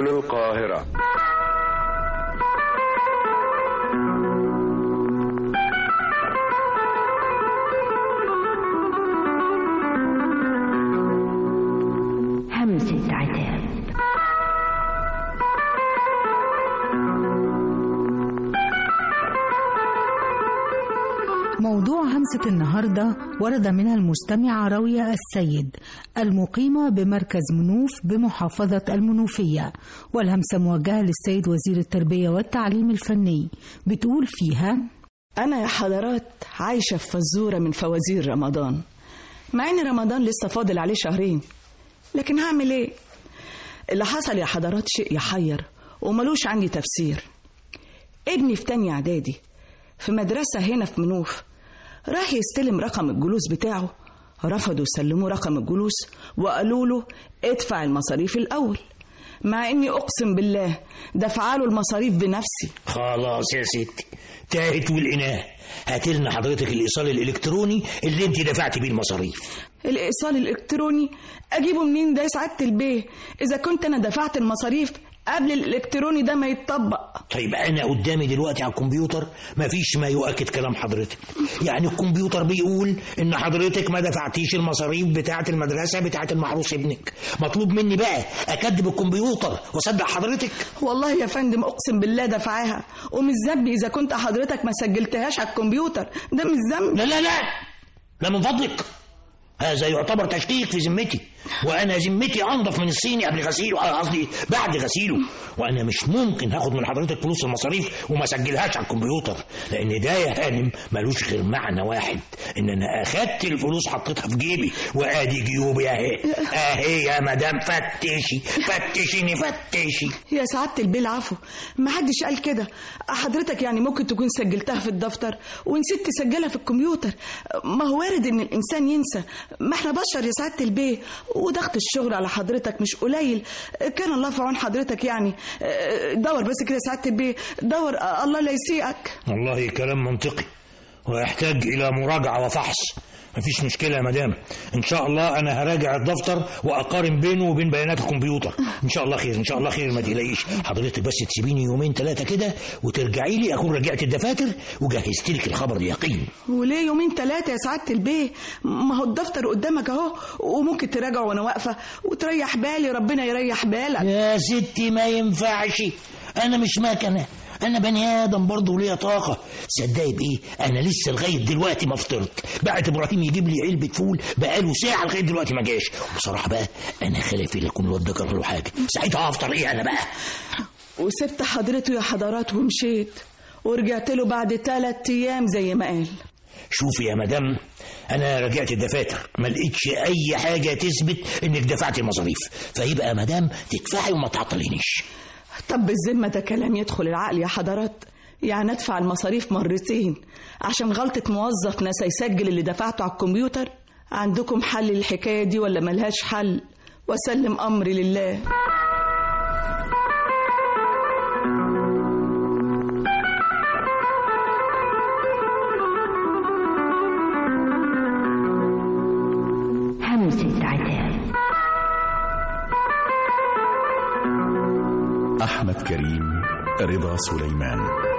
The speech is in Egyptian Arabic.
هنا القاهرة همسة عتاب موضوع همسة النهاردة ورد منها المستمعة راوية السيد المقيمة بمركز منوف بمحافظة المنوفية والهمسة موجهة للسيد وزير التربية والتعليم الفني بتقول فيها أنا يا حضرات عايشة في فزورة من فوازير رمضان مع إن رمضان لسه فاضل عليه شهرين لكن هعمل إيه؟ اللي حصل يا حضرات شيء يحير وملوش عندي تفسير ابني في تانية إعدادي في مدرسة هنا في منوف راح يستلم رقم الجلوس بتاعه رفضوا يسلموا رقم الجلوس وقالوا له ادفع المصاريف الأول مع إني أقسم بالله دفع له المصاريف بنفسي خلاص يا ستي تاهت والإناه هات لنا حضرتك الإيصال الإلكتروني اللي أنت دفعت بيه المصاريف الإيصال الإلكتروني أجيبه منين ده يا سعادة البيه إذا كنت أنا دفعت المصاريف قبل الإلكتروني ده ما يتطبق طيب أنا قدامي دلوقتي على الكمبيوتر مفيش ما يؤكد كلام حضرتك يعني الكمبيوتر بيقول إن حضرتك ما دفعتيش المصاريف بتاعة المدرسة بتاعة المحروس ابنك مطلوب مني بقى أكدب الكمبيوتر وأصدق حضرتك والله يا فندم أقسم بالله دفعها ومش ذنبي إذا كنت حضرتك ما سجلتهاش على الكمبيوتر ده مش ذنب لا لا لا لا من فضلك هذا يعتبر تشكيك في ذمتي وانا ذمتي انضف من الصيني قبل غسيله آه، قصدي بعد غسيله وانا مش ممكن هاخد من حضرتك فلوس المصاريف وما اسجلهاش على الكمبيوتر لان ده يا هانم ملوش غير معنى واحد ان انا اخدت الفلوس حطيتها في جيبي وادي جيوبي اهي اهي يا مدام فتشي فتشيني فتشي يا سعادة البيه العفو ما حدش قال كده حضرتك يعني ممكن تكون سجلتها في الدفتر ونسيت تسجلها في الكمبيوتر ما هو وارد ان الانسان ينسى ما احنا بشر يا سعادة البيه وضغط الشغل على حضرتك مش قليل كان الله في عون حضرتك يعني دور بس كده يا سعادة البيه دور الله لا يسيئك والله كلام منطقي ويحتاج الى مراجعه وفحص مفيش مشكله يا مدام ان شاء الله انا هراجع الدفتر واقارن بينه وبين بيانات الكمبيوتر ان شاء الله خير ان شاء الله خير ما تقلقيش حضرتك بس تسيبيني يومين ثلاثه كده وترجعي لي اكون رجعت الدفاتر وجهزت لك الخبر اليقين وليه يومين ثلاثة يا سعادة البيه ما هو الدفتر قدامك اهو وممكن تراجعه وانا واقفة وتريح بالي ربنا يريح بالك يا ستي ما ينفعش انا مش مكنه انا بني ادم برضه ليا طاقه تصدقي بايه انا لسه لغايه دلوقتي ما فطرت بعت ابراهيم يجيب لي علبه فول بقاله ساعه لغايه دلوقتي ما جاش بصراحه بقى انا خايف لا يكون الواد ده جرى له حاجه ساعتها هفطر ايه انا بقى وسبت حضرته يا حضرات ومشيت ورجعت له بعد ثلاث ايام زي ما قال شوفي يا مدام انا رجعت الدفاتر ما لقيتش اي حاجه تثبت انك دفعتي المصاريف فيبقى يا مدام تدفعي وما تعطلينيش طب بالذمة ده كلام يدخل العقل يا حضرات يعني ادفع المصاريف مرتين عشان غلطة موظف نسى يسجل اللي دفعته على الكمبيوتر عندكم حل للحكاية دي ولا ملهاش حل وسلم أمري لله همسة عتاب أحمد كريم رضا سليمان